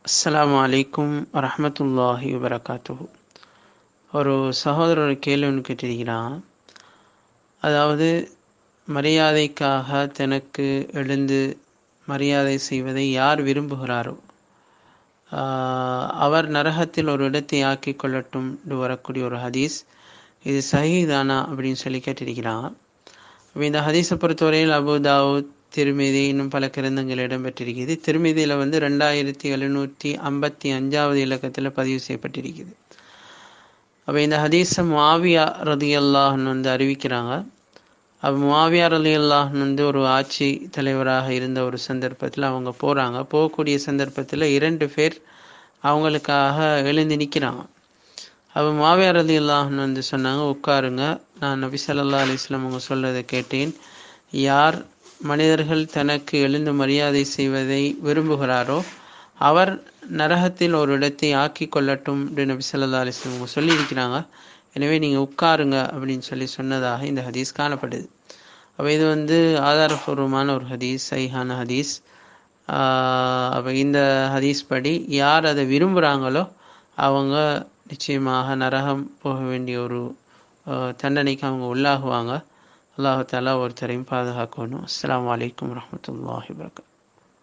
அஸ்ஸலாமு அலைக்கும் வரஹ்மத்துல்லாஹி வபரகாத்துஹு ஒரு சகோதரர் கேள்வி ஒன்று கேட்டிருக்கிறான் அதாவது மரியாதைக்காக தனக்கு எழுந்து மரியாதை செய்வதை யார் விரும்புகிறாரோ ஆஹ் அவர் நரகத்தில் ஒரு இடத்தை ஆக்கி கொள்ளட்டும் என்று வரக்கூடிய ஒரு ஹதீஸ் இது சஹீதானா அப்படின்னு சொல்லி கேட்டிருக்கிறான் அப்ப இந்த ஹதீஸை பொறுத்தவரையில் அபு தாவூத் திருமிதி இன்னும் பல கிரந்தங்கள் இடம்பெற்றிருக்கிறது திருமிதியில் வந்து ரெண்டாயிரத்தி எழுநூற்றி ஐம்பத்தி அஞ்சாவது இலக்கத்தில் பதிவு செய்யப்பட்டிருக்குது அப்போ இந்த ஹதீஸை மாவியா ரதி அல்லாஹன் வந்து அறிவிக்கிறாங்க அப்போ மாவியா ரதி அல்லாஹன் வந்து ஒரு ஆட்சி தலைவராக இருந்த ஒரு சந்தர்ப்பத்தில் அவங்க போகிறாங்க போகக்கூடிய சந்தர்ப்பத்தில் இரண்டு பேர் அவங்களுக்காக எழுந்து நிற்கிறாங்க அப்போ மாவியா ரதி அல்லாஹன் வந்து சொன்னாங்க உட்காருங்க நான் நபி சல்லா அலிஸ்லாம் அவங்க சொல்றதை கேட்டேன் யார் மனிதர்கள் தனக்கு எழுந்து மரியாதை செய்வதை விரும்புகிறாரோ அவர் நரகத்தில் ஒரு இடத்தை ஆக்கி கொள்ளட்டும் என்று நபி சொல்லா அலிஸ்லாம் அவங்க சொல்லியிருக்கிறாங்க எனவே நீங்கள் உட்காருங்க அப்படின்னு சொல்லி சொன்னதாக இந்த ஹதீஸ் காணப்படுது அப்போ இது வந்து ஆதாரபூர்வமான ஒரு ஹதீஸ் சைஹான ஹதீஸ் அப்போ இந்த ஹதீஸ் படி யார் அதை விரும்புகிறாங்களோ அவங்க நிச்சயமாக நரகம் போக வேண்டிய ஒரு தண்டனைக்கு அவங்க உள்ளாகுவாங்க அல்லாஹாலா ஒருத்தரையும் பாதுகாக்கணும் அஸ்லாம் வலைக்கம் வரமத்துல்லாஹி வரகாத்